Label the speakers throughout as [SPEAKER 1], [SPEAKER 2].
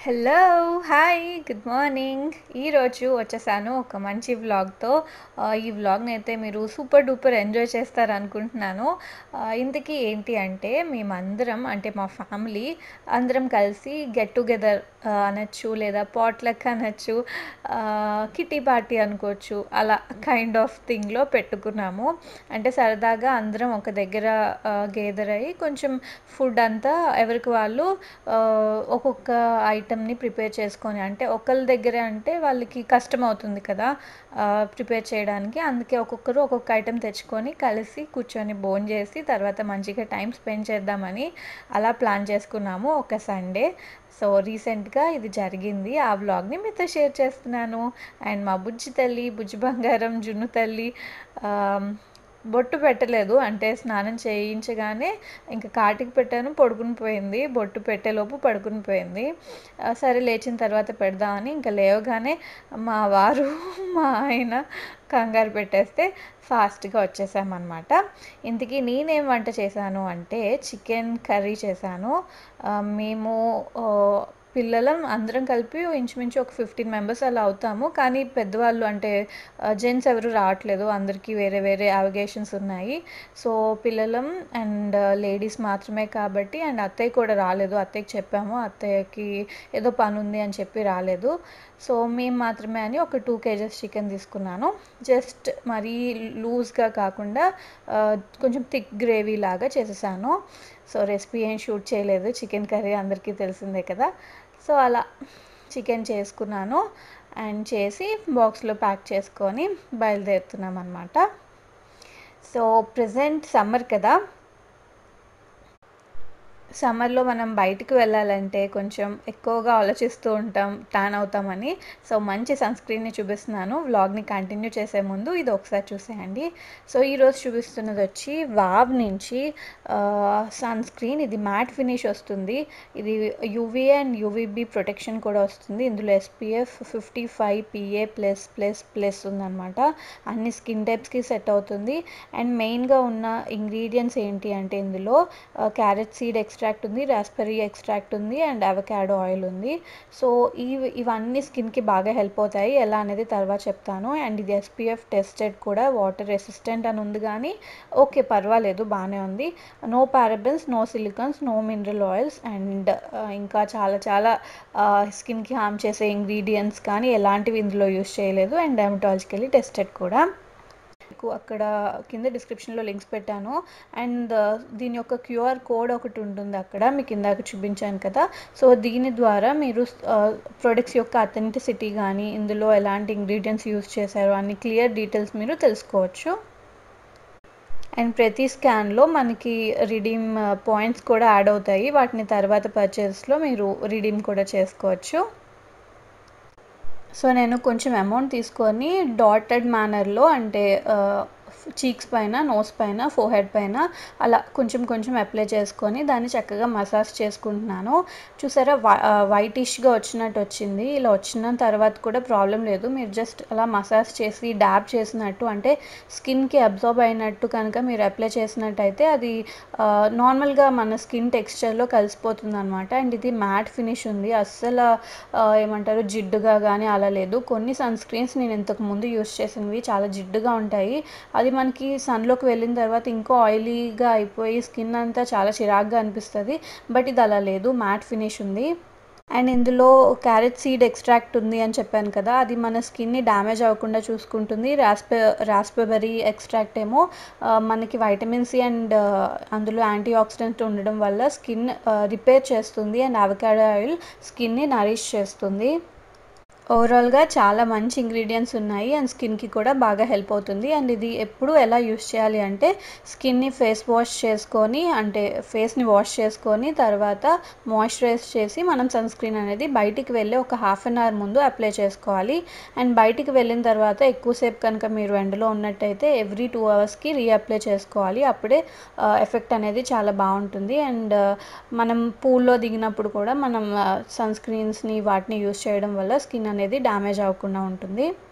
[SPEAKER 1] Hello hi good morning ఈరోజు వచ్చేసాను ఒక మంచి వ్లాగ్తో ఈ వ్లాగ్ని అయితే మీరు సూపర్ డూపర్ ఎంజాయ్ చేస్తారు అనుకుంటున్నాను ఆ, ఇంతకీ ఏంటి అంటే మేమందరం అంటే మా ఫ్యామిలీ అందరం కలిసి గెట్ టుగెదర్ అనొచ్చు లేదా పాట్లక్ అనొచ్చు కిటీ పార్టీ అనుకోవచ్చు అలా కైండ్ ఆఫ్ థింగ్లో పెట్టుకున్నాము అంటే సరదాగా అందరం ఒక దగ్గర గేదర్ అయ్యి కొంచెం ఫుడ్ అంతా ఎవరికి వాళ్ళు ఆ, ఒక్కొక్క ఐటమ్ని ప్రిపేర్ చేసుకొని అంటే ఒకళ్ళ దగ్గర అంటే వాళ్ళకి కష్టం అవుతుంది కదా ప్రిపేర్ చేయడానికి అందుకే ఒక్కొక్కరు ఒక్కొక్క ఐటెం తెచ్చుకొని కలిసి కూర్చొని బోన్ చేసి తర్వాత మంచిగా టైం స్పెండ్ చేద్దామని అలా ప్లాన్ చేసుకున్నాము ఒక సండే సో రీసెంట్గా ఇది జరిగింది ఆ వ్లాగ్ని మీతో షేర్ చేస్తున్నాను అండ్ మా బుజ్జి తల్లి బుజ్జి బంగారం జున్ను తల్లి ఆమ్, బొట్టు పెట్టలేదు అంటే స్నానం చేయించగానే ఇంకా కాటికి పెట్టాను పడుకుని పోయింది బొట్టు పెట్టేలోపు పడుకుని పోయింది ఆ, సరే లేచిన తర్వాత పెడదామని ఇంకా లేవగానే మా వారు మా ఆయన కంగారు పెట్టేస్తే ఫాస్ట్గా వచ్చేసామన్నమాట ఇంతకీ నేనేం వంట చేశాను అంటే చికెన్ కర్రీ చేశాను ఆ, మేము ఆ, పిల్లలం అందరం కలిపి ఇంచుమించు ఒక ఫిఫ్టీన్ మెంబర్స్ అలా అవుతాము కానీ పెద్దవాళ్ళు అంటే జెంట్స్ ఎవరు రావట్లేదు అందరికీ వేరే వేరే అవగేషన్స్ ఉన్నాయి సో పిల్లలం అండ్ లేడీస్ మాత్రమే కాబట్టి అండ్ అత్తయ్య కూడా రాలేదు అత్తయ్యకి చెప్పాము అత్తయ్యకి ఏదో పని ఉంది అని చెప్పి రాలేదు సో మేము మాత్రమే అని ఒక టూ కేజెస్ చికెన్ తీసుకున్నాను జస్ట్ మరీ లూజ్గా కాకుండా ఆ, కొంచెం థిక్ గ్రేవీ లాగా చేసేసాను సో రెసిపీ ఏం షూట్ చేయలేదు చికెన్ కర్రీ అందరికీ తెలిసిందే కదా సో అలా చికెన్ చేసుకున్నాను అండ్ చేసి బాక్స్లో ప్యాక్ చేసుకొని బయలుదేరుతున్నాం అనమాట సో ప్రజెంట్ సమ్మర్ కదా సమ్మర్లో మనం బయటికి వెళ్ళాలంటే కొంచెం ఎక్కువగా ఆలోచిస్తూ ఉంటాం ట్యాన్ అవుతామని సో మంచి సన్ స్క్రీన్ని చూపిస్తున్నాను వ్లాగ్ని కంటిన్యూ చేసే ముందు ఇది ఒకసారి చూసేయండి సో ఈరోజు చూపిస్తున్నది వచ్చి వావ్ నుంచి సన్ స్క్రీన్ ఇది మ్యాట్ ఫినిష్ వస్తుంది ఇది యూవీఏ అండ్ యూవీబీ ప్రొటెక్షన్ కూడా వస్తుంది ఇందులో SPF fifty five PA plus plus plus ఉందన్నమాట అన్ని స్కిన్ టైప్స్కి సెట్ అవుతుంది అండ్ మెయిన్గా ఉన్న ఇంగ్రీడియంట్స్ ఏంటి అంటే ఇందులో క్యారెట్ సీడ్ ఎక్స్ట్రాక్ట్ ఉంది రాస్బెర్రీ ఎక్స్ట్రాక్ట్ ఉంది అండ్ అవకాడో ఆయిల్ ఉంది సో ఇవి ఇవన్నీ స్కిన్కి బాగా హెల్ప్ అవుతాయి ఎలా అనేది తర్వాత చెప్తాను అండ్ ఇది ఎస్పీఎఫ్ టెస్టెడ్ కూడా వాటర్ రెసిస్టెంట్ అని ఉంది కానీ ఓకే పర్వాలేదు బాగానే ఉంది no parabens no silicones no mineral oils and ఇంకా చాలా చాలా స్కిన్కి హామ్ చేసే ఇంగ్రీడియంట్స్ కానీ ఎలాంటివి ఇందులో యూస్ చేయలేదు అండ్ డెమటాలజికలీ టెస్టెడ్ కూడా మీకు అక్కడ కింద డిస్క్రిప్షన్లో లింక్స్ పెట్టాను అండ్ దీని యొక్క క్యూఆర్ కోడ్ ఒకటి ఉంటుంది అక్కడ మీకు ఇందాక చూపించాను కదా సో దీని ద్వారా మీరు ప్రొడక్ట్స్ యొక్క అథెంటిసిటీ కానీ ఇందులో ఎలాంటి ఇంగ్రీడియంట్స్ యూస్ చేశారు అన్ని క్లియర్ డీటెయిల్స్ మీరు తెలుసుకోవచ్చు అండ్ ప్రతి స్కాన్లో మనకి రిడీమ్ పాయింట్స్ కూడా యాడ్ అవుతాయి వాటిని తర్వాత పర్చేస్లో మీరు రిడీమ్ కూడా చేసుకోవచ్చు సో నేను కొంచెం అమౌంట్ తీసుకొని డాటెడ్ మేనర్లో అంటే చీక్స్ పైన నోస్ పైన ఫోహెడ్ పైన అలా కొంచెం కొంచెం అప్లై చేసుకొని దాన్ని చక్కగా మసాజ్ చేసుకుంటున్నాను చూసారా వైటిష్గా వచ్చినట్టు వచ్చింది ఇలా వచ్చిన తర్వాత కూడా ప్రాబ్లం లేదు మీరు జస్ట్ అలా మసాజ్ చేసి డాబ్ చేసినట్టు అంటే స్కిన్కి అబ్జార్బ్ అయినట్టు కనుక మీరు అప్లై చేసినట్టయితే అది నార్మల్గా మన స్కిన్ టెక్స్చర్లో కలిసిపోతుంది అనమాట అండ్ ఇది మ్యాట్ ఫినిష్ ఉంది అస్సలు ఏమంటారు జిడ్డుగా కానీ అలా లేదు కొన్ని సన్ స్క్రీన్స్ నేను ఇంతకు ముందు యూస్ చేసినవి చాలా జిడ్డుగా ఉంటాయి అది మనకి సన్లోకి వెళ్ళిన తర్వాత ఇంకో ఆయిలీగా అయిపోయి స్కిన్ అంతా చాలా చిరాగ్గా అనిపిస్తుంది బట్ ఇది అలా లేదు మ్యాట్ ఫినిష్ ఉంది అండ్ ఇందులో క్యారెట్ సీడ్ ఎక్స్ట్రాక్ట్ ఉంది అని చెప్పాను కదా అది మన స్కిన్ని డ్యామేజ్ అవ్వకుండా చూసుకుంటుంది రాస్పె రాస్పెబెరీ ఎక్స్ట్రాక్ట్ ఏమో మనకి వైటమిన్ సి అండ్ అందులో యాంటీ ఆక్సిడెంట్ ఉండడం వల్ల స్కిన్ రిపేర్ చేస్తుంది అండ్ అవకాడో ఆయిల్ స్కిన్ని నరిష్ చేస్తుంది ఓవరాల్గా చాలా మంచి ఇంగ్రీడియంట్స్ ఉన్నాయి అండ్ స్కిన్కి కూడా బాగా హెల్ప్ అవుతుంది అండ్ ఇది ఎప్పుడు ఎలా యూస్ చేయాలి అంటే స్కిన్ని ఫేస్ వాష్ చేసుకొని అంటే ఫేస్ని వాష్ చేసుకొని తర్వాత మాయిశ్చరైజ్ చేసి మనం సన్ స్క్రీన్ అనేది బయటికి వెళ్ళి ఒక హాఫ్ అన్ అవర్ ముందు అప్లై చేసుకోవాలి అండ్ బయటికి వెళ్ళిన తర్వాత ఎక్కువసేపు కనుక మీరు ఎండలో ఉన్నట్టయితే ఎవ్రీ టూ అవర్స్కి రీఅప్లై చేసుకోవాలి అప్పుడే ఎఫెక్ట్ అనేది చాలా బాగుంటుంది అండ్ మనం పూల్లో దిగినప్పుడు కూడా మనం సన్ స్క్రీన్స్ని వాటిని యూస్ చేయడం వల్ల స్కిన్ అనేది డ్యామేజ్ అవ్వకుండా ఉంటుంది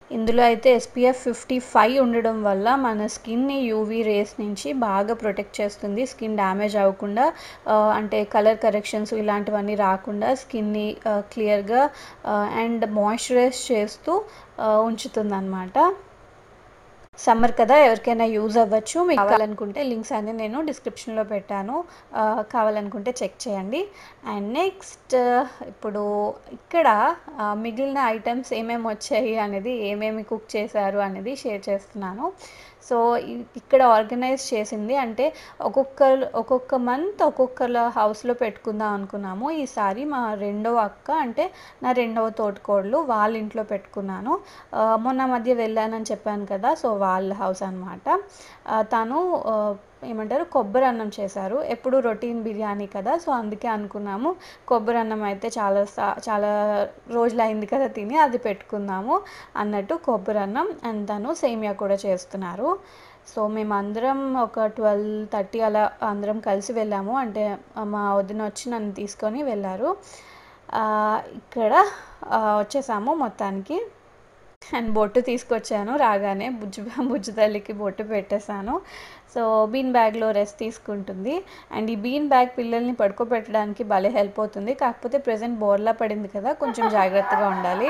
[SPEAKER 1] ఇందులో అయితే ఎస్పీఎఫ్ ఫిఫ్టీ ఫైవ్ ఉండడం వల్ల మన స్కిన్ని యూవీ రేస్ నుంచి బాగా ప్రొటెక్ట్ చేస్తుంది స్కిన్ డ్యామేజ్ అవ్వకుండా ఆ, అంటే కలర్ కరెక్షన్స్ ఇలాంటివన్నీ రాకుండా స్కిన్ని క్లియర్గా అండ్ మాయిశ్చరైజ్ చేస్తూ ఉంచుతుంది అనమాట సమ్మర్ కదా ఎవరికైనా యూజ్ అవ్వచ్చు మీకు కావాలనుకుంటే లింక్స్ అన్ని నేను డిస్క్రిప్షన్లో పెట్టాను ఆ, కావాలనుకుంటే చెక్ చేయండి అండ్ నెక్స్ట్ ఇప్పుడు ఇక్కడ ఆ, మిగిలిన ఐటమ్స్ ఏమేమి వచ్చాయి అనేది ఏమేమి కుక్ చేశారు అనేది షేర్ చేస్తున్నాను సో ఇ- ఇక్కడ ఆర్గనైజ్ చేసింది అంటే ఒక్కొక్క ఒక్కొక్క మంత్ ఒక్కొక్కల హౌస్లో పెట్టుకుందాం అనుకున్నాము ఈసారి మా రెండవ అక్క అంటే నా రెండవ తోటికోడలు వాళ్ళ ఇంట్లో పెట్టుకున్నాను ఆ, మొన్న మధ్య వెళ్ళానని చెప్పాను కదా సో వాళ్ళ హౌస్ అనమాట తను ఆ, ఏమంటారు కొబ్బరి అన్నం చేశారు ఎప్పుడు రొటీన్ బిర్యానీ కదా సో అందుకే అనుకున్నాము కొబ్బరి అన్నం అయితే చాలా సా- చాలా రోజులు అయింది కదా తిని అది పెట్టుకుందాము అన్నట్టు కొబ్బరి అన్నం అండ్ తను సేమియా కూడా చేస్తున్నారు సో మేము అందరం ఒక ట్వెల్వ్ థర్టీ అలా అందరం కలిసి వెళ్ళాము అంటే మా వదిన వచ్చి నన్ను తీసుకొని వెళ్ళారు ఆ, ఇక్కడ ఆ, వచ్చేసాము మొత్తానికి అండ్ బొట్టు తీసుకొచ్చాను రాగానే బుజ్జు బుజ్జు తల్లికి బొట్టు పెట్టేశాను సో బీన్ బ్యాగ్లో రెస్ట్ తీసుకుంటుంది అండ్ ఈ బీన్ బ్యాగ్ పిల్లల్ని పడుకోబెట్టడానికి భలే హెల్ప్ అవుతుంది కాకపోతే ప్రజెంట్ బోర్లా పడింది కదా కొంచెం జాగ్రత్తగా ఉండాలి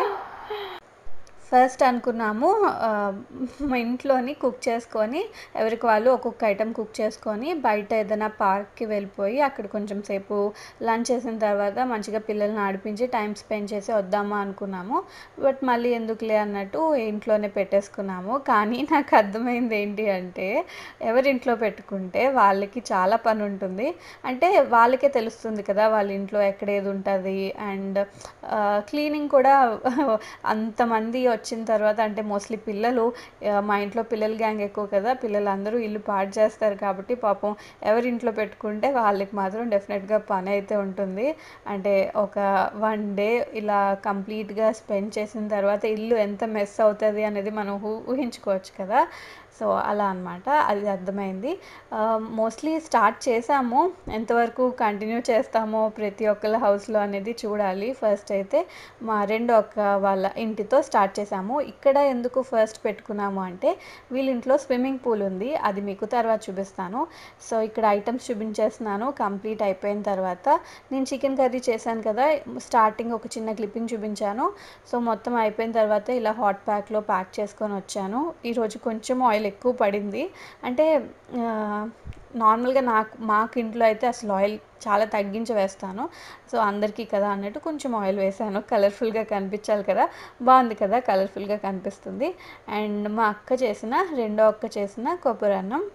[SPEAKER 1] ఫస్ట్ అనుకున్నాము ఆ, మా ఇంట్లోని కుక్ చేసుకొని ఎవరికి వాళ్ళు ఒక్కొక్క ఐటెం కుక్ చేసుకొని బయట ఏదైనా పార్క్కి వెళ్ళిపోయి అక్కడ కొంచెం సేపు లంచ్ చేసిన తర్వాత మంచిగా పిల్లల్ని ఆడిపించి టైం స్పెండ్ చేసి వద్దామా అనుకున్నాము బట్ మళ్ళీ ఎందుకులే అన్నట్టు ఇంట్లోనే పెట్టేసుకున్నాము కానీ నాకు అర్థమైంది ఏంటి అంటే ఎవరింట్లో పెట్టుకుంటే వాళ్ళకి చాలా పని ఉంటుంది అంటే వాళ్ళకే తెలుస్తుంది కదా వాళ్ళ ఇంట్లో ఎక్కడ ఏది ఉంటుంది అండ్ క్లీనింగ్ కూడా అంతమంది వచ్చిన తర్వాత అంటే మోస్ట్లీ పిల్లలు ఆ, మా ఇంట్లో పిల్లల గ్యాంగ్ ఎక్కువ కదా పిల్లలందరూ ఇల్లు పాడు చేస్తారు కాబట్టి పాపం ఎవరి ఇంట్లో పెట్టుకుంటే వాళ్ళకి మాత్రం డెఫినెట్గా పని అయితే ఉంటుంది అంటే ఒక వన్ డే ఇలా కంప్లీట్గా స్పెండ్ చేసిన తర్వాత ఇల్లు ఎంత మెస్ అవుతుంది అనేది మనం ఊ ఊహించుకోవచ్చు కదా సో అలా అన్నమాట అది అర్థమైంది మోస్ట్లీ స్టార్ట్ చేసాము ఎంతవరకు కంటిన్యూ చేస్తామో ప్రతి ఒక్కళ్ళ హౌస్లో అనేది చూడాలి ఫస్ట్ అయితే మా రెండో అక్క వాళ్ళ ఇంటితో స్టార్ట్ చేసాము ఇక్కడ ఎందుకు ఫస్ట్ పెట్టుకున్నాము అంటే వీళ్ళ ఇంట్లో స్విమ్మింగ్ పూల్ ఉంది అది మీకు తర్వాత చూపిస్తాను సో ఇక్కడ ఐటమ్స్ చూపించేస్తున్నాను కంప్లీట్ అయిపోయిన తర్వాత నేను చికెన్ కర్రీ చేశాను కదా స్టార్టింగ్ ఒక చిన్న క్లిప్పింగ్ చూపించాను సో మొత్తం అయిపోయిన తర్వాత ఇలా హాట్ ప్యాక్లో ప్యాక్ చేసుకొని వచ్చాను ఈరోజు కొంచెం ఆయిల్ ఎక్కువ పడింది అంటే ఆ, నార్మల్గా నాకు మాకు ఇంట్లో అయితే అసలు ఆయిల్ చాలా తగ్గించి వేస్తాను సో అందరికీ కదా అన్నట్టు కొంచెం ఆయిల్ వేసాను కలర్ఫుల్గా కనిపించాలి కదా బాగుంది కదా కలర్ఫుల్గా కనిపిస్తుంది అండ్ మా అక్క చేసిన రెండో అక్క చేసిన కొబ్బరి అన్నం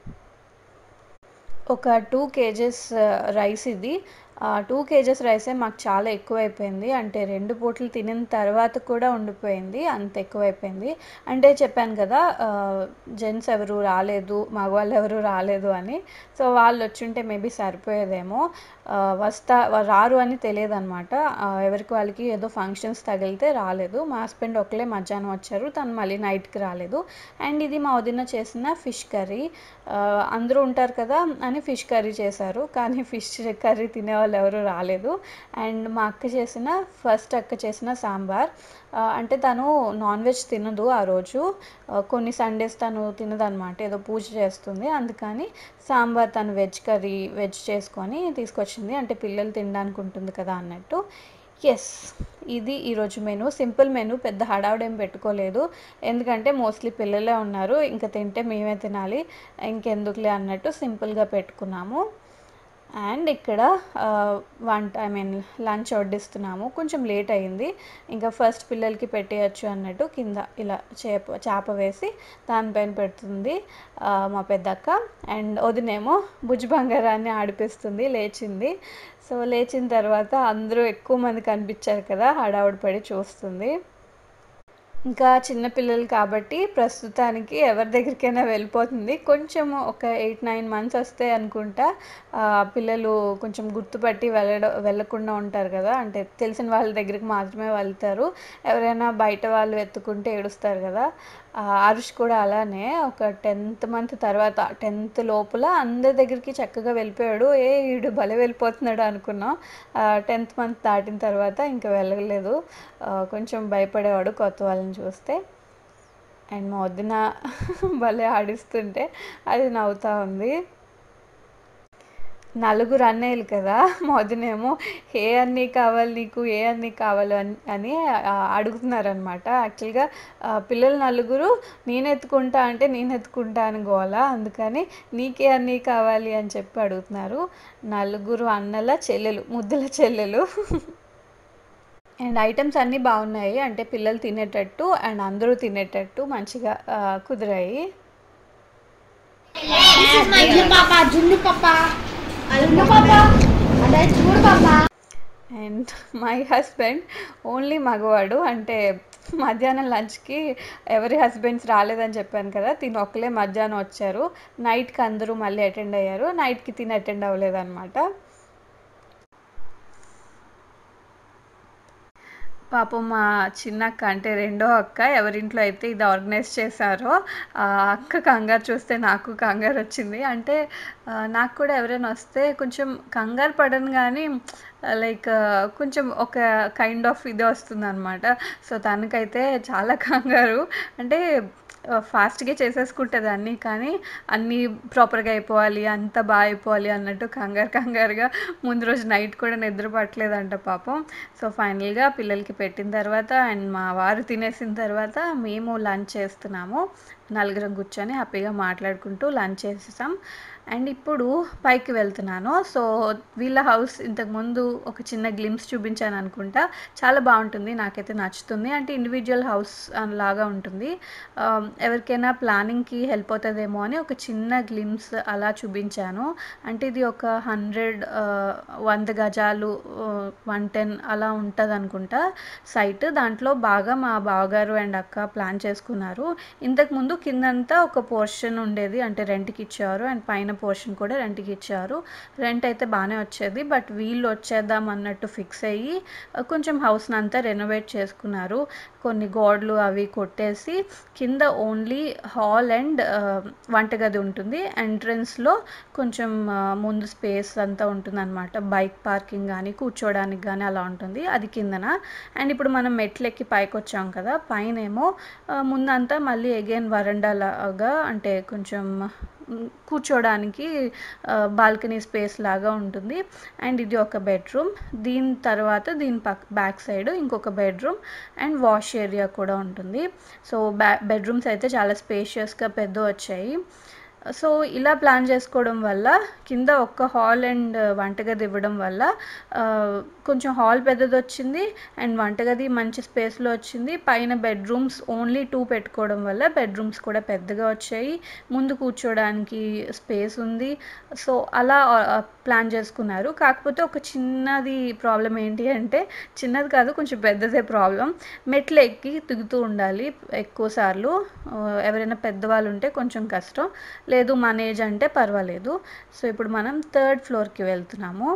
[SPEAKER 1] ఒక టూ కేజెస్ రైస్ ఇది టూ కేజెస్ రైసే మాకు చాలా ఎక్కువైపోయింది అంటే రెండు పూటలు తినిన తర్వాత కూడా ఉండిపోయింది అంత ఎక్కువైపోయింది అంటే చెప్పాను కదా జెంట్స్ ఎవరు రాలేదు మగవాళ్ళు ఎవరు రాలేదు అని సో వాళ్ళు వచ్చుంటే మేబీ సరిపోయేదేమో ఆ, వస్తా వా- రారు అని తెలియదు అనమాట ఎవరికి వాళ్ళకి ఏదో ఫంక్షన్స్ తగిలితే రాలేదు మా హస్బెండ్ ఒకలే మధ్యాహ్నం వచ్చారు తను మళ్ళీ నైట్కి రాలేదు అండ్ ఇది మా వదిన చేసిన ఫిష్ కర్రీ అందరూ ఉంటారు కదా అని ఫిష్ కర్రీ చేశారు కానీ ఫిష్ కర్రీ తినే వాళ్ళు ఎవరు రాలేదు అండ్ మా అక్క చేసిన ఫస్ట్ అక్క చేసిన సాంబార్ ఆ, అంటే తను నాన్ వెజ్ తినదు ఆ రోజు ఆ, కొన్ని సండేస్ తను తినదనమాట ఏదో పూజ చేస్తుంది అందుకని సాంబార్ తను వెజ్ కర్రీ వెజ్ చేసుకొని తీసుకొచ్చింది అంటే పిల్లలు తినడానికి ఉంటుంది కదా అన్నట్టు ఎస్ ఇది ఈరోజు మెను సింపుల్ మెను పెద్ద హడావుడేం పెట్టుకోలేదు ఎందుకంటే మోస్ట్లీ పిల్లలే ఉన్నారు ఇంకా తింటే మేమే తినాలి ఇంకెందుకులే అన్నట్టు సింపుల్గా పెట్టుకున్నాము అండ్ ఇక్కడ ఆ, వంట ఐ మీన్ లంచ్ వడ్డిస్తున్నాము కొంచెం లేట్ అయింది ఇంకా ఫస్ట్ పిల్లలకి పెట్టేయచ్చు అన్నట్టు కింద ఇలా చేప చేప వేసి దానిపైన పెడుతుంది ఆ, మా పెద్దక్క అండ్ వదినేమో బుజ్జి బంగారాన్ని ఆడిపిస్తుంది లేచింది సో లేచిన తర్వాత అందరూ ఎక్కువ మంది కనిపించారు కదా హడావుడి పడి చూస్తుంది ఇంకా చిన్నపిల్లలు కాబట్టి ప్రస్తుతానికి ఎవరి దగ్గరికైనా వెళ్ళిపోతుంది కొంచెం ఒక ఎయిట్ నైన్ మంత్స్ వస్తే అనుకుంటా ఆ, పిల్లలు కొంచెం గుర్తుపట్టి వెళ్ళడం వెళ్ళకుండా ఉంటారు కదా అంటే తెలిసిన వాళ్ళ దగ్గరికి మాత్రమే వెళ్తారు ఎవరైనా బయట వాళ్ళు ఎత్తుకుంటే ఏడుస్తారు కదా ఆ, ఆరుష్ కూడా అలానే ఒక టెన్త్ మంత్ తర్వాత టెన్త్ లోపల అందరి దగ్గరికి చక్కగా వెళ్ళిపోయాడు ఏ వీడు భలే వెళ్ళిపోతున్నాడు అనుకున్నాం టెన్త్ మంత్ దాటిన తర్వాత ఇంకా వెళ్ళలేదు ఆ, కొంచెం భయపడేవాడు కొత్త వాళ్ళని చూస్తే అండ్ మా వదిన భలే ఆడిస్తుంటే అది నవ్వుతూ ఉంది నలుగురు అన్నయ్యలు కదా మా వదినేమో ఏ అన్నీ కావాలి నీకు ఏ అన్నీ కావాలి అని అని అడుగుతున్నారనమాట యాక్చువల్గా పిల్లలు నలుగురు నేను ఎత్తుకుంటా అంటే నేను ఎత్తుకుంటా అని గోల అందుకని నీకే అన్నీ కావాలి అని చెప్పి అడుగుతున్నారు నలుగురు అన్నల చెల్లెలు ముద్దుల చెల్లెలు అండ్ ఐటమ్స్ అన్నీ బాగున్నాయి అంటే పిల్లలు తినేటట్టు అండ్ అందరూ తినేటట్టు మంచిగా ఆ, కుదిరాయి
[SPEAKER 2] జున్ను పాప జున్ను పాప జున్ను పాప అదే చూడు పాప
[SPEAKER 1] అండ్ మై హస్బెండ్ ఓన్లీ మగవాడు అంటే మధ్యాహ్నం లంచ్కి ఎవరి హస్బెండ్స్ రాలేదని చెప్పాను కదా తిని ఒక్కలే మధ్యాహ్నం వచ్చారు నైట్కి అందరూ మళ్ళీ అటెండ్ అయ్యారు నైట్కి తిని అటెండ్ అవ్వలేదన్నమాట పాపం మా చిన్నక్క అంటే రెండో అక్క ఎవరింట్లో అయితే ఇది ఆర్గనైజ్ చేశారో ఆ అక్క కంగారు చూస్తే నాకు కంగారు వచ్చింది అంటే ఆ, నాకు కూడా ఎవరైనా వస్తే కొంచెం కంగారు పడను కానీ లైక్ కొంచెం ఒక కైండ్ ఆఫ్ ఇది వస్తుంది అనమాట సో తనకైతే చాలా కంగారు అంటే ఫాస్ట్గా చేసేసుకుంటుంది అన్నీ కానీ అన్నీ ప్రాపర్గా అయిపోవాలి అంత బాగా అయిపోవాలి అన్నట్టు కంగారు కంగారుగా ముందు రోజు నైట్ కూడా నిద్ర పట్టలేదంట పాపం సో ఫైనల్గా పిల్లలకి పెట్టిన తర్వాత అండ్ మా వారు తినేసిన తర్వాత మేము లంచ్ చేస్తున్నాము నలుగురం కూర్చొని హ్యాపీగా మాట్లాడుకుంటూ లంచ్ చేసేసాం అండ్ ఇప్పుడు పైకి వెళ్తున్నాను సో వీళ్ళ హౌస్ ఇంతకుముందు ఒక చిన్న గ్లిమ్స్ చూపించాను అనుకుంటా చాలా బాగుంటుంది నాకైతే నచ్చుతుంది అంటే ఇండివిజువల్ హౌస్ లాగా ఉంటుంది ఆ, ఎవరికైనా ప్లానింగ్కి హెల్ప్ అవుతుందేమో అని ఒక చిన్న గ్లిమ్స్ అలా చూపించాను అంటే ఇది ఒక హండ్రెడ్ వంద గజాలు వన్ టెన్ అలా ఉంటుంది అనుకుంటా సైట్ దాంట్లో బాగా మా బావగారు అండ్ అక్క ప్లాన్ చేసుకున్నారు ఇంతకుముందు కిందంతా ఒక పోర్షన్ ఉండేది అంటే రెంట్కి ఇచ్చారు అండ్ పైన పోర్షన్ కూడా రెంట్కి ఇచ్చారు రెంట్ అయితే బాగానే వచ్చేది బట్ వీళ్ళు వచ్చేద్దాం అన్నట్టు ఫిక్స్ అయ్యి ఆ, కొంచెం హౌస్ని అంతా రెనోవేట్ చేసుకున్నారు కొన్ని గోడలు అవి కొట్టేసి కింద ఓన్లీ హాల్ అండ్ వంటగది ఉంటుంది ఎంట్రన్స్లో కొంచెం ఆ, ముందు స్పేస్ అంతా ఉంటుంది అనమాట బైక్ పార్కింగ్ కానీ కూర్చోడానికి కానీ అలా ఉంటుంది అది కిందన అండ్ ఇప్పుడు మనం మెట్లు ఎక్కి పైకి వచ్చాం కదా పైన ఏమో ఆ, ముందంతా మళ్ళీ అగైన్ వరండా లాగా అంటే కొంచెం మ్, కూర్చోడానికి బాల్కనీ స్పేస్ లాగా ఉంటుంది అండ్ ఇది ఒక బెడ్రూమ్ దీని తర్వాత దీని పక్ బ్యాక్ సైడ్ ఇంకొక బెడ్రూమ్ అండ్ వాష్ ఏరియా కూడా ఉంటుంది సో బ్యా బెడ్రూమ్స్ అయితే చాలా స్పేషియస్గా పెద్ద వచ్చాయి సో ఇలా ప్లాన్ చేసుకోవడం వల్ల కింద ఒక్క హాల్ అండ్ వంటగది ఇవ్వడం వల్ల ఆ, కొంచెం హాల్ పెద్దది వచ్చింది అండ్ వంటగది మంచి స్పేస్లో వచ్చింది పైన బెడ్రూమ్స్ ఓన్లీ టూ పెట్టుకోవడం వల్ల బెడ్రూమ్స్ కూడా పెద్దగా వచ్చాయి ముందు కూర్చోడానికి స్పేస్ ఉంది సో అలా ప్లాన్ చేసుకున్నారు కాకపోతే ఒక చిన్నది ప్రాబ్లం ఏంటి అంటే చిన్నది కాదు కొంచెం పెద్దదే ప్రాబ్లం మెట్లు ఎక్కి దిగుతూ ఉండాలి ఎక్కువ సార్లు ఆ, ఎవరైనా పెద్దవాళ్ళు ఉంటే కొంచెం కష్టం లేదు మన ఏజ్ అంటే పర్వాలేదు సో ఇప్పుడు మనం థర్డ్ ఫ్లోర్కి వెళ్తున్నాము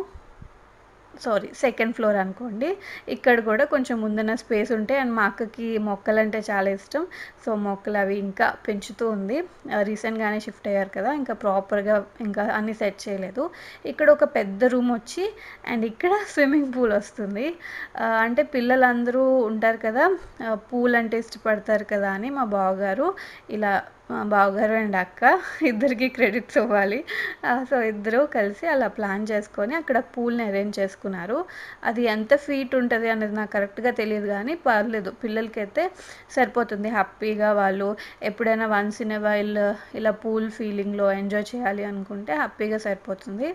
[SPEAKER 1] సారీ సెకండ్ ఫ్లోర్ అనుకోండి ఇక్కడ కూడా కొంచెం ముందున స్పేస్ ఉంటే అండ్ మా అక్కకి మొక్కలు అంటే చాలా ఇష్టం సో మొక్కలు అవి ఇంకా పెంచుతూ ఉంది రీసెంట్గానే షిఫ్ట్ అయ్యారు కదా ఇంకా ప్రాపర్గా ఇంకా అన్ని సెట్ చేయలేదు ఇక్కడ ఒక పెద్ద రూమ్ వచ్చి అండ్ ఇక్కడ స్విమ్మింగ్ పూల్ వస్తుంది ఆ, అంటే పిల్లలందరూ ఉంటారు కదా పూల్ అంటే ఇష్టపడతారు కదా అని మా బావగారు ఇలా మా బావగారు అండ్ అక్క ఇద్దరికి క్రెడిట్స్ ఇవ్వాలి సో ఇద్దరు కలిసి అలా ప్లాన్ చేసుకొని అక్కడ పూల్ని అరేంజ్ చేసుకున్నారు అది ఎంత ఫీట్ ఉంటుంది అనేది నాకు కరెక్ట్గా తెలియదు కానీ పర్లేదు పిల్లలకైతే సరిపోతుంది హ్యాపీగా వాళ్ళు ఎప్పుడైనా వన్స్ ఇన్ ఎ వైల్ ఇలా పూల్ ఫీలింగ్లో ఎంజాయ్ చేయాలి అనుకుంటే హ్యాపీగా సరిపోతుంది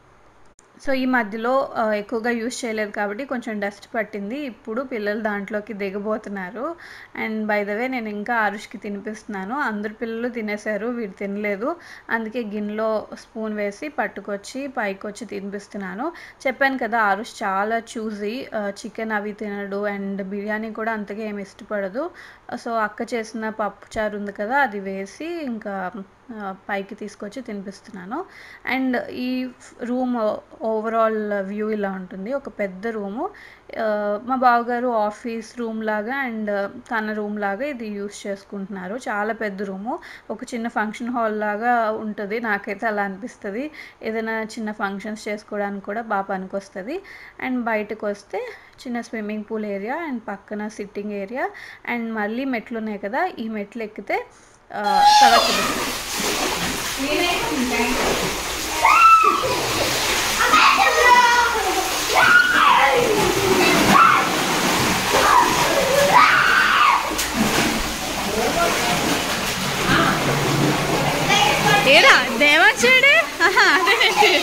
[SPEAKER 1] సో ఈ మధ్యలో ఆ, ఎక్కువగా యూస్ చేయలేదు కాబట్టి కొంచెం డస్ట్ పట్టింది ఇప్పుడు పిల్లలు దాంట్లోకి దిగబోతున్నారు అండ్ బై ద వే నేను ఇంకా ఆరుష్కి తినిపిస్తున్నాను అందరు పిల్లలు తినేశారు వీడు తినలేదు అందుకే గిన్నెలో స్పూన్ వేసి పట్టుకొచ్చి పైకి వచ్చి తినిపిస్తున్నాను చెప్పాను కదా ఆరుష్ చాలా చూసి చికెన్ అవి తినడు అండ్ బిర్యానీ కూడా అంతగా ఏమి ఇష్టపడదు సో అక్క చేసిన పప్పు చారు ఉంది కదా అది వేసి ఇంకా ఆ, పైకి తీసుకొచ్చి తినిపిస్తున్నాను అండ్ ఈ రూమ్ ఓవరాల్ వ్యూ ఇలా ఉంటుంది ఒక పెద్ద రూము ఆ, మా బావగారు ఆఫీస్ రూమ్ లాగా అండ్ తన రూమ్ లాగా ఇది యూస్ చేసుకుంటున్నారు చాలా పెద్ద రూము ఒక చిన్న ఫంక్షన్ హాల్ లాగా ఉంటుంది నాకైతే అలా అనిపిస్తుంది ఏదైనా చిన్న ఫంక్షన్స్ చేసుకోవడానికి కూడా బాగా పనికొస్తుంది అండ్ బయటకు వస్తే చిన్న స్విమ్మింగ్ పూల్ ఏరియా అండ్ పక్కన సిట్టింగ్ ఏరియా అండ్ మళ్ళీ మెట్లు ఉన్నాయి కదా ఈ మెట్లు ఎక్కితే ఆ, తర్వాత చూపిస్తాను. ఏరా దేవాచాడే అదేంటి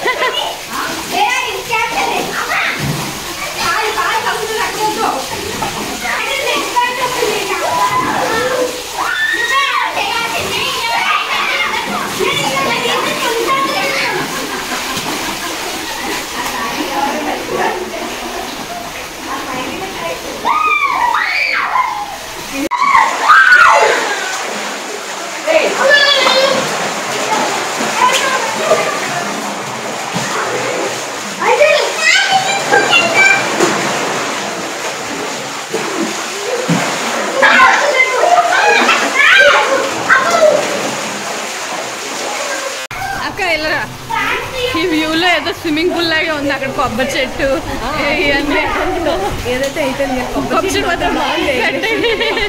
[SPEAKER 1] అక్క వెళ్ళరా ఈ వ్యూలో ఏదో స్విమ్మింగ్ పూల్ లాగే ఉంది అక్కడ కొబ్బరి చెట్టు ఇవన్నీ
[SPEAKER 3] ఏదైతే అయితే
[SPEAKER 1] కొబ్బరి చెట్టు మాత్రం బాగుంది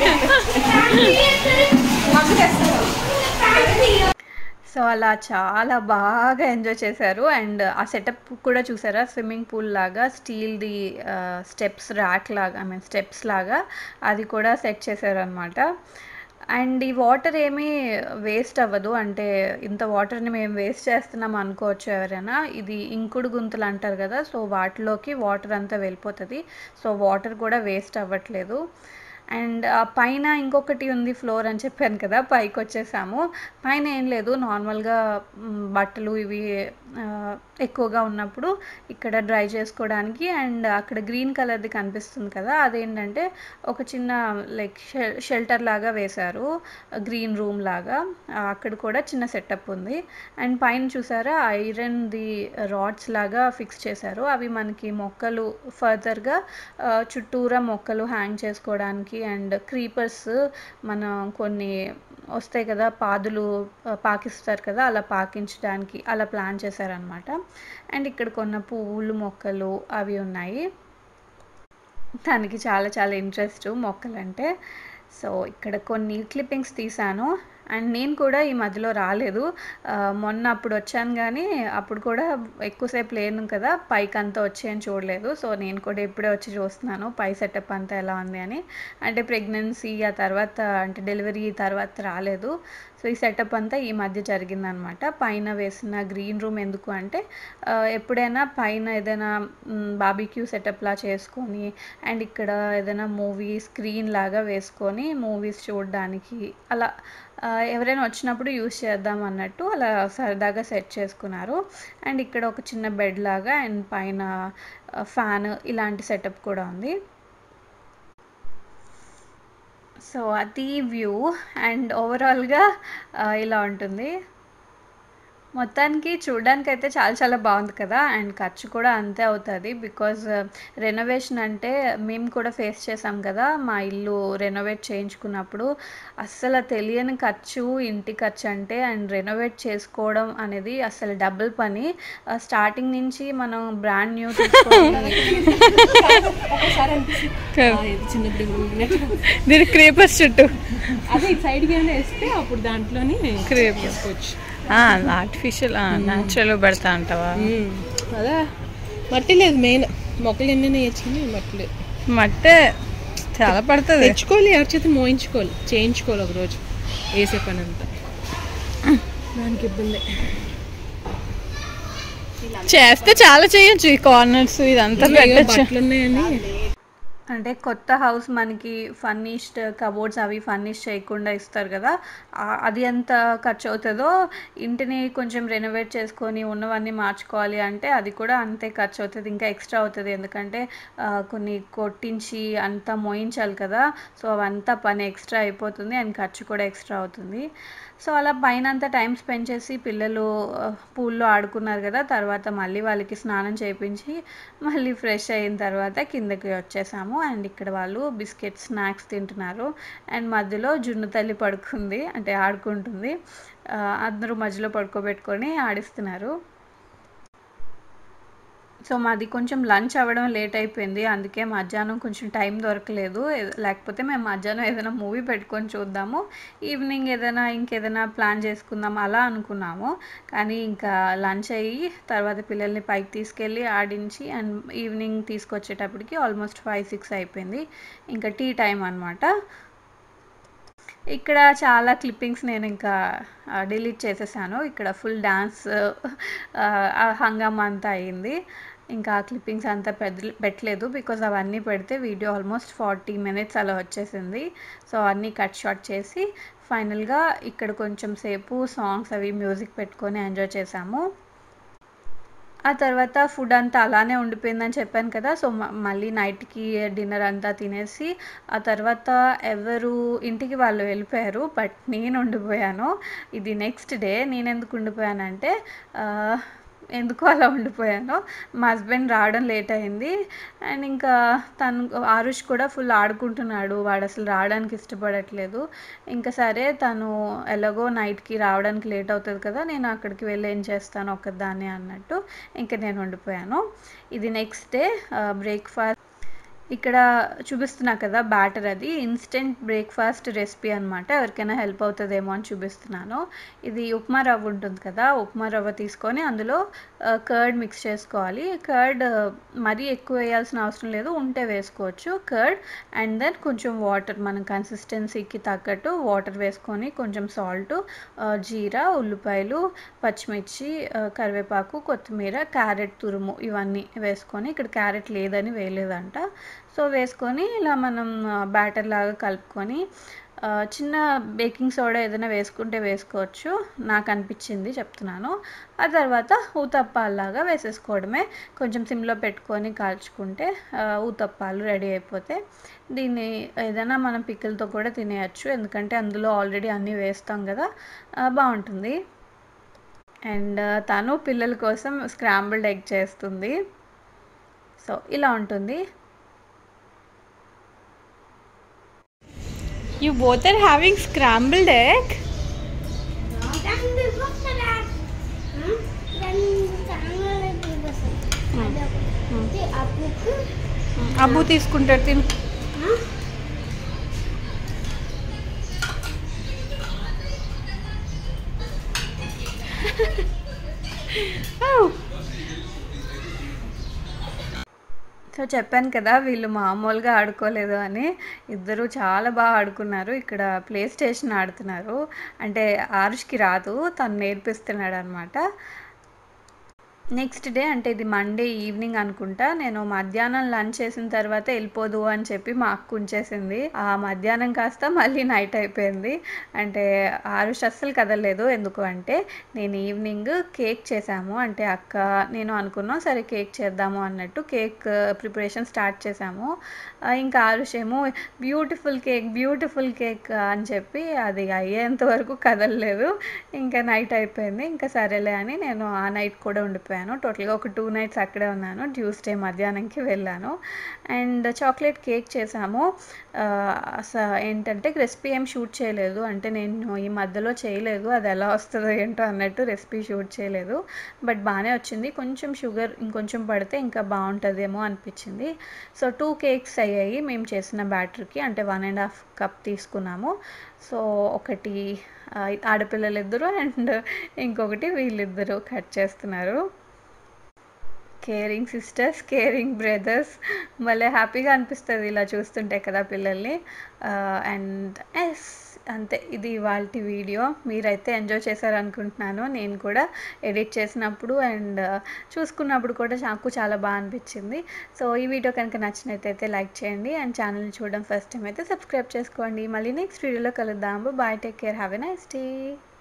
[SPEAKER 1] సో అలా చాలా బాగా ఎంజాయ్ చేశారు అండ్ ఆ సెటప్ కూడా చూసారా స్విమ్మింగ్ పూల్ లాగా స్టీల్ది స్టెప్స్ ర్యాక్ లాగా ఐ మీన్ స్టెప్స్ లాగా అది కూడా సెట్ చేశారు అనమాట అండ్ ఈ వాటర్ ఏమీ వేస్ట్ అవ్వదు అంటే ఇంత వాటర్ని మేము వేస్ట్ చేస్తున్నాం అనుకోవచ్చు ఎవరైనా ఇది ఇంకుడు గుంతలు అంటారు కదా సో వాటిలోకి వాటర్ అంతా వెళ్ళిపోతుంది సో వాటర్ కూడా వేస్ట్ అవ్వట్లేదు అండ్ ఆ పైన ఇంకొకటి ఉంది ఫ్లోర్ అని చెప్పాను కదా పైకి వచ్చేసాము పైన ఏం లేదు నార్మల్గా మ్, బట్టలు ఇవి ఆ, ఎక్కువగా ఉన్నప్పుడు ఇక్కడ డ్రై చేసుకోవడానికి అండ్ అక్కడ గ్రీన్ కలర్ది కనిపిస్తుంది కదా అదేంటంటే ఒక చిన్న లైక్ షెల్టర్ లాగా వేశారు గ్రీన్ రూమ్ లాగా ఆ, అక్కడ కూడా చిన్న సెటప్ ఉంది అండ్ పైన చూసారా ఐరన్ది రాడ్స్ లాగా ఫిక్స్ చేశారు అవి మనకి మొక్కలు ఫర్దర్గా చుట్టూరా మొక్కలు హ్యాంగ్ చేసుకోవడానికి అండ్ క్రీపర్స్ మనం కొన్ని వస్తాయి కదా పాదులు ఆ, పాకిస్తారు కదా అలా పాకించడానికి అలా ప్లాన్ చేశారనమాట అండ్ ఇక్కడ కొన్న పువ్వులు మొక్కలు అవి ఉన్నాయి తనకి చాలా చాలా ఇంట్రెస్ట్ మొక్కలంటే సో ఇక్కడ కొన్ని క్లిప్పింగ్స్ తీసాను అండ్ నేను కూడా ఈ మధ్యలో రాలేదు ఆ, మొన్న అప్పుడు వచ్చాను కానీ అప్పుడు కూడా ఎక్కువసేపు లేను కదా పైకి అంతా వచ్చేయని చూడలేదు సో నేను కూడా ఇప్పుడే వచ్చి చూస్తున్నాను పై సెటప్ అంతా ఎలా ఉంది అని అంటే ప్రెగ్నెన్సీ ఆ తర్వాత అంటే డెలివరీ తర్వాత రాలేదు సో ఈ సెటప్ అంతా ఈ మధ్య జరిగిందనమాట పైన వేసిన గ్రీన్ రూమ్ ఎందుకు అంటే ఆ, ఎప్పుడైనా పైన ఏదైనా బాబీక్యూ సెటప్లా చేసుకొని అండ్ ఇక్కడ ఏదైనా మూవీ స్క్రీన్ లాగా వేసుకొని మూవీస్ చూడడానికి అలా ఆ, ఎవరైనా వచ్చినప్పుడు యూస్ చేద్దాం అన్నట్టు అలా సరదాగా సెట్ చేసుకున్నారు అండ్ ఇక్కడ ఒక చిన్న బెడ్ లాగా అండ్ పైన ఫ్యాన్ ఇలాంటి సెటప్ కూడా ఉంది సో అది వ్యూ అండ్ ఓవరాల్గా ఇలా ఉంటుంది మొత్తానికి చూడడానికి అయితే చాలా చాలా బాగుంది కదా అండ్ ఖర్చు కూడా అంతే అవుతుంది బికాజ్ రెనోవేషన్ అంటే మేము కూడా ఫేస్ చేసాం కదా మా ఇల్లు రెనోవేట్ చేయించుకున్నప్పుడు అస్సలు తెలియని ఖర్చు ఇంటి ఖర్చు అంటే అండ్ రెనోవేట్ చేసుకోవడం అనేది అసలు డబుల్ పని స్టార్టింగ్ నుంచి మనం బ్రాండ్ న్యూ తీసుకొని
[SPEAKER 3] ఒకసారి అనిపిస్తుంది ఆ, ఇది చిన్నప్పుడు ఉన్నట్టు.
[SPEAKER 1] దీని క్రీపర్స్ చుట్టూ
[SPEAKER 3] అదే ఇటు సైడ్కి ఏమైనా వేస్తే అప్పుడు దాంట్లోని
[SPEAKER 1] Crepe.
[SPEAKER 3] చేసుకోవచ్చు
[SPEAKER 1] ఆర్టిఫిషియల్ న్యాచురల్ పెడతా అంటావా
[SPEAKER 3] ఉమ్, అదే మట్టి లేదు మెయిన్ మొక్కలు ఎన్ని వేయచ్చుకుని మట్టి లేదు
[SPEAKER 1] మట్టే చాలా పడుతుంది
[SPEAKER 3] తెచ్చుకోవాలి ఎవరి చేత మోయించుకోవాలి చేయించుకోవాలి ఒక రోజు వేసే పని అంతా దానికి ఇబ్బంది
[SPEAKER 1] చేస్తే చాలా చేయొచ్చు ఈ కార్నర్స్ ఇదంతా
[SPEAKER 3] ఇదిగో
[SPEAKER 1] పెట్టచ్చు
[SPEAKER 3] బట్టలు ఉన్నాయని
[SPEAKER 1] అంటే కొత్త హౌస్ మనకి ఫర్నిష్డ్ కబోర్డ్స్ అవి ఫర్నిష్ చేయకుండా ఇస్తారు కదా ఆ- అది ఎంత ఖర్చు అవుతుందో ఇంటిని కొంచెం రెనోవేట్ చేసుకొని ఉన్నవన్నీ మార్చుకోవాలి అంటే అది కూడా అంతే ఖర్చు అవుతుంది ఇంకా ఎక్స్ట్రా అవుతుంది ఎందుకంటే ఆ, కొన్ని కొట్టించి అంతా మోయించాలి కదా సో అవంతా పని ఎక్స్ట్రా అయిపోతుంది అండ్ ఖర్చు కూడా ఎక్స్ట్రా అవుతుంది సో అలా పైన అంతా టైం స్పెండ్ చేసి పిల్లలు పూల్లో ఆడుకున్నారు కదా తర్వాత మళ్ళీ వాళ్ళకి స్నానం చేయించి మళ్ళీ ఫ్రెష్ అయిన తర్వాత కిందకి వచ్చేసాము అండ్ ఇక్కడ వాళ్ళు బిస్కెట్ స్నాక్స్ తింటున్నారు అండ్ మధ్యలో జున్ను తల్లి పడుకుంది అంటే ఆడుకుంటుంది ఆ, అందరూ మధ్యలో పడుకోబెట్టుకొని ఆడిస్తున్నారు సో మాది కొంచెం లంచ్ అవ్వడం లేట్ అయిపోయింది అందుకే మధ్యాహ్నం కొంచెం టైం దొరకలేదు ఏ- లేకపోతే మేము మధ్యాహ్నం ఏదైనా మూవీ పెట్టుకొని చూద్దాము ఈవినింగ్ ఏదైనా ఇంకేదైనా ప్లాన్ చేసుకుందాం అలా అనుకున్నాము కానీ ఇంకా లంచ్ అయ్యి తర్వాత పిల్లల్ని పైకి తీసుకెళ్ళి ఆడించి అండ్ ఈవినింగ్ తీసుకొచ్చేటప్పటికి ఆల్మోస్ట్ ఫైవ్ సిక్స్ అయిపోయింది ఇంకా టీ టైం అనమాట ఇక్కడ చాలా క్లిప్పింగ్స్ నేను ఇంకా డిలీట్ చేసేసాను ఇక్కడ ఫుల్ డ్యాన్స్ హంగామా అంతా అయింది ఇంకా ఆ క్లిప్పింగ్స్ అంతా పెద్ద పెట్టలేదు బికాజ్ అవన్నీ పెడితే వీడియో ఆల్మోస్ట్ ఫార్టీ మినిట్స్ అలా వచ్చేసింది సో అన్నీ కట్ షాట్ చేసి ఫైనల్గా ఇక్కడ కొంచెం సేపు సాంగ్స్ అవి మ్యూజిక్ పెట్టుకొని ఎంజాయ్ చేసాము ఆ తర్వాత ఫుడ్ అంతా అలానే ఉండిపోయిందని చెప్పాను కదా సో మ- మళ్ళీ నైట్కి డిన్నర్ అంతా తినేసి ఆ తర్వాత ఎవరు ఇంటికి వాళ్ళు వెళ్ళిపోయారు బట్ నేను ఉండిపోయాను ఇది నెక్స్ట్ డే నేను ఎందుకు ఉండిపోయానంటే ఆ, ఎందుకు అలా ఉండిపోయాను మా హస్బెండ్ రావడం లేట్ అయింది అండ్ ఇంకా తను ఆరుష్ కూడా ఫుల్ ఆడుకుంటున్నాడు వాడు అసలు రావడానికి ఇష్టపడట్లేదు ఇంకా సరే తను ఎలాగో నైట్కి రావడానికి లేట్ అవుతుంది కదా నేను అక్కడికి వెళ్ళి ఏం చేస్తాను ఒక్కదాన్ని అన్నట్టు ఇంకా నేను ఉండిపోయాను ఇది నెక్స్ట్ డే బ్రేక్ఫాస్ట్ ఇక్కడ చూపిస్తున్నా కదా బ్యాటర్ అది ఇన్స్టెంట్ బ్రేక్ఫాస్ట్ రెసిపీ అనమాట ఎవరికైనా హెల్ప్ అవుతుందేమో అని చూపిస్తున్నాను ఇది ఉప్మా రవ్వ ఉంటుంది కదా ఉప్మా రవ్వ తీసుకొని అందులో కర్డ్ మిక్స్ చేసుకోవాలి కర్డ్ మరీ ఎక్కువ వేయాల్సిన అవసరం లేదు ఉంటే వేసుకోవచ్చు కర్డ్ అండ్ దెన్ కొంచెం వాటర్ మన కన్సిస్టెన్సీకి తగ్గట్టు వాటర్ వేసుకొని కొంచెం సాల్ట్ జీరా ఉల్లిపాయలు పచ్చిమిర్చి ఆ, కరివేపాకు కొత్తిమీర క్యారెట్ తురుము ఇవన్నీ వేసుకొని ఇక్కడ క్యారెట్ లేదని వేయలేదంట సో వేసుకొని ఇలా మనం బ్యాటర్ లాగా కలుపుకొని ఆ, చిన్న బేకింగ్ సోడా ఏదైనా వేసుకుంటే వేసుకోవచ్చు నాకు అనిపించింది చెప్తున్నాను ఆ తర్వాత ఊతప్పాల్లాగా వేసేసుకోవడమే కొంచెం సిమ్లో పెట్టుకొని కాల్చుకుంటే ఆ, ఊతప్పాలు రెడీ అయిపోతే దీన్ని ఏదైనా మనం పిక్కలతో కూడా తినేయచ్చు ఎందుకంటే అందులో ఆల్రెడీ అన్నీ వేస్తాం కదా ఆ, బాగుంటుంది అండ్ తను పిల్లల కోసం స్క్రాంబుల్డ్ ఎగ్ చేస్తుంది సో ఇలా ఉంటుంది
[SPEAKER 3] You both are having scrambled egg.
[SPEAKER 2] Dan bebas dan. Hmm? Dan sangat bebas. Ada apa? Nanti aku ke.
[SPEAKER 1] అబ్బు తీసుకుంటాడు తిను
[SPEAKER 2] Hah?
[SPEAKER 1] సో చెప్పాను కదా వీళ్ళు మామూలుగా ఆడుకోలేదు అని ఇద్దరు చాలా బాగా ఆడుకున్నారు ఇక్కడ ప్లే స్టేషన్ ఆడుతున్నారు అంటే ఆరుష్కి రాదు తను నేర్పిస్తున్నాడు అనమాట నెక్స్ట్ డే అంటే ఇది మండే ఈవినింగ్ అనుకుంటా నేను మధ్యాహ్నం లంచ్ చేసిన తర్వాత వెళ్ళిపోదు అని చెప్పి మా అక్క ఉంచేసింది ఆ మధ్యాహ్నం కాస్త మళ్ళీ నైట్ అయిపోయింది అంటే ఆరుష్ అస్సలు కదలలేదు ఎందుకు అంటే నేను ఈవినింగ్ కేక్ చేశాము అంటే అక్క నేను అనుకున్నాం సరే కేక్ చేద్దాము అన్నట్టు కేక్ ప్రిపరేషన్ స్టార్ట్ చేశాము ఆ, ఇంకా ఆరుష్ ఏమో బ్యూటిఫుల్ కేక్ బ్యూటిఫుల్ కేక్ అని చెప్పి అది అయ్యేంత వరకు కదలలేదు ఇంకా నైట్ అయిపోయింది ఇంకా సరేలే అని నేను ఆ నైట్ కూడా ఉండిపోయాను టోటల్గా ఒక టూ నైట్స్ అక్కడే ఉన్నాను ట్యూస్డే మధ్యాహ్నంకి వెళ్ళాను అండ్ చాక్లెట్ కేక్ చేసాము ఆ, స- ఏంటంటే రెసిపీ ఏం షూట్ చేయలేదు అంటే నేను ఈ మధ్యలో చేయలేదు అది ఎలా వస్తుందో ఏంటో అన్నట్టు రెసిపీ షూట్ చేయలేదు బట్ బాగానే వచ్చింది కొంచెం షుగర్ ఇంకొంచెం పడితే ఇంకా బాగుంటుందేమో అనిపించింది సో టూ కేక్స్ అయ్యాయి మేము చేసిన బ్యాటర్కి అంటే వన్ అండ్ హాఫ్ కప్ తీసుకున్నాము సో ఒకటి ఆ, ఆడపిల్లలు ఇద్దరు అండ్ ఇంకొకటి వీళ్ళిద్దరూ కట్ చేస్తున్నారు కేరింగ్ సిస్టర్స్ కేరింగ్ బ్రదర్స్ భలే హ్యాపీగా అనిపిస్తుంది ఇలా చూస్తుంటే కదా పిల్లల్ని అండ్ ఎస్ అంతే ఇది ఇవాళ వీడియో మీరైతే ఎంజాయ్ చేశారనుకుంటున్నాను నేను కూడా ఎడిట్ చేసినప్పుడు అండ్ చూసుకున్నప్పుడు కూడా నాకు చాలా బాగా అనిపించింది సో ఈ వీడియో కనుక నచ్చినట్టయితే లైక్ చేయండి అండ్ ఛానల్ని చూడడం ఫస్ట్ టైం అయితే సబ్స్క్రైబ్ చేసుకోండి మళ్ళీ నెక్స్ట్ వీడియోలో కలుద్దాం bye take care have a nice day